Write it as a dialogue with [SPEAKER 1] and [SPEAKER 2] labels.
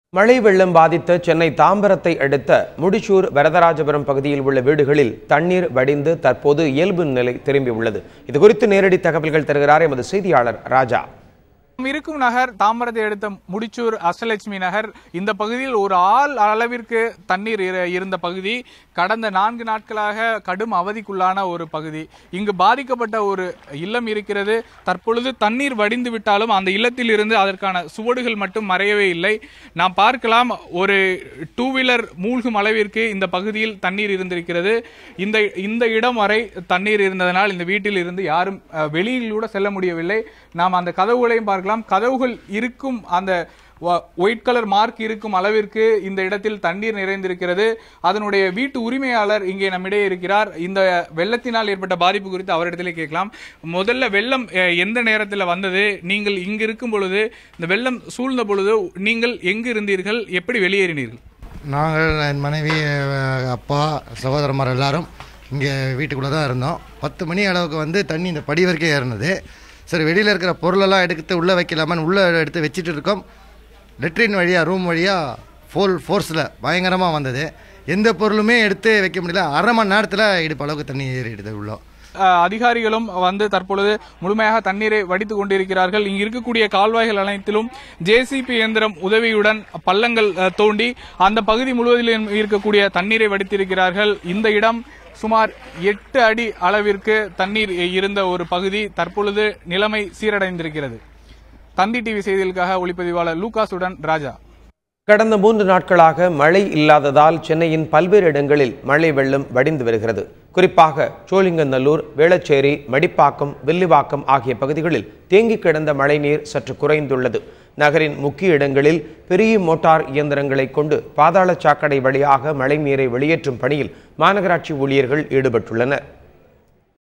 [SPEAKER 1] மழை வெள்ளம் பாதித்த சென்னை தாம்பரத்தை அடுத்த முடிச்சூர் வரதராஜபுரம் பகுதியில் உள்ள வீடுகளில் தண்ணீர் வடிந்து தற்போது இயல்பு நிலை திரும்பியுள்ளது இது குறித்து நேரடி தகவல்கள் தருகிறார் எமது செய்தியாளர் ராஜா
[SPEAKER 2] நாம் இருக்கும் நகர் தாம்பரத்தை அடுத்த முடிச்சூர் அஷ்டலட்சுமி நகர் இந்த பகுதியில் ஒரு ஆள் அளவிற்கு தண்ணீர் இரு- இருந்த பகுதி கடந்த நான்கு நாட்களாக கடும் அவதிக்குள்ளான ஒரு பகுதி இங்கு பாதிக்கப்பட்ட ஒரு இல்லம் இருக்கிறது தற்பொழுது தண்ணீர் வடிந்து விட்டாலும் அந்த இல்லத்தில் இருந்து அதற்கான சுவடுகள் மட்டும் மறையவே இல்லை நாம் பார்க்கலாம் ஒரு டூ வீலர் மூழ்கும் அளவிற்கு இந்த பகுதியில் தண்ணீர் இருந்திருக்கிறது இந்த இந்த இடம் வரை தண்ணீர் இருந்ததனால் இந்த வீட்டில் இருந்து யாரும் அஹ், வெளியில் கூட செல்ல முடியவில்லை நாம் அந்த கதவுகளையும் பார்க்கலாம் கதவுகள் இருக்கும் அந்த ஒயிட் கலர் மார்க் இருக்கும் அளவிற்கு இந்த இடத்தில் தண்ணீர் நிறைந்திருக்கிறது அதனுடைய வீட்டு உரிமையாளர் இங்கே நம்மிடையே இருக்கிறார் இந்த வெள்ளத்தினால் ஏற்பட்ட பாதிப்பு குறித்து அவரிடத்திலே கேட்கலாம் முதல்ல வெள்ளம் அஹ், எந்த நேரத்தில் வந்தது நீங்கள் இங்கு இருக்கும் பொழுது இந்த வெள்ளம் சூழ்ந்த பொழுது நீங்கள் எங்கு இருந்தீர்கள் எப்படி வெளியேறினீர்கள்
[SPEAKER 3] நாங்கள் என் மனைவி அஹ், அப்பா சகோதரமார் எல்லாரும் இங்கே வீட்டுக்குள்ளே தான் இருந்தோம் பத்து மணி அளவுக்கு வந்து தண்ணி இந்த படி வரைக்கும் ஏறினது சரி வெளியில் இருக்கிற பொருளெல்லாம் எடுத்து உள்ளே வைக்கலாமான்னு உள்ளே எடுத்து வச்சுட்டு இருக்கோம் லெட்ரின் வழியாக ரூம் வழியாக ஃபோல் ஃபோர்ஸில் பயங்கரமாக வந்தது எந்த பொருளுமே எடுத்து வைக்க முடியல அரை மணி நேரத்தில் இடுப்பு அளவுக்கு தண்ணி ஏறிடுது உள்ளே
[SPEAKER 2] அஹ், அதிகாரிகளும் வந்து தற்பொழுது முழுமையாக தண்ணீரை வடித்துக் கொண்டிருக்கிறார்கள் இங்கு இருக்கக்கூடிய கால்வாய்கள் அனைத்திலும் ஜேசிபி இயந்திரம் உதவியுடன் பள்ளங்கள் அஹ், தோண்டி அந்த பகுதி முழுவதிலும் இருக்கக்கூடிய தண்ணீரை வடித்திருக்கிறார்கள் இந்த இடம் சுமார் எட்டு அடி அளவிற்கு தண்ணீர் இருந்த ஒரு பகுதி தற்பொழுது நிலைமை சீரடைந்திருக்கிறது தந்தி டிவி செய்திகளுக்காக ஒளிப்பதிவாளர் லூகாசுடன் ராஜா
[SPEAKER 1] கடந்த மூன்று நாட்களாக மழை இல்லாததால் சென்னையின் பல்வேறு இடங்களில் மழை வெள்ளம் வடிந்து வருகிறது குறிப்பாக சோழிங்கநல்லூர் வேளச்சேரி மடிப்பாக்கம் வில்லிவாக்கம் ஆகிய பகுதிகளில் தேங்கி கிடந்த மழைநீர் சற்று குறைந்துள்ளது நகரின் முக்கிய இடங்களில் பெரிய மோட்டார் இயந்திரங்களை கொண்டு பாதாள சாக்கடை வழியாக மழைநீரை வெளியேற்றும் பணியில் மாநகராட்சி ஊழியர்கள் ஈடுபட்டுள்ளனர்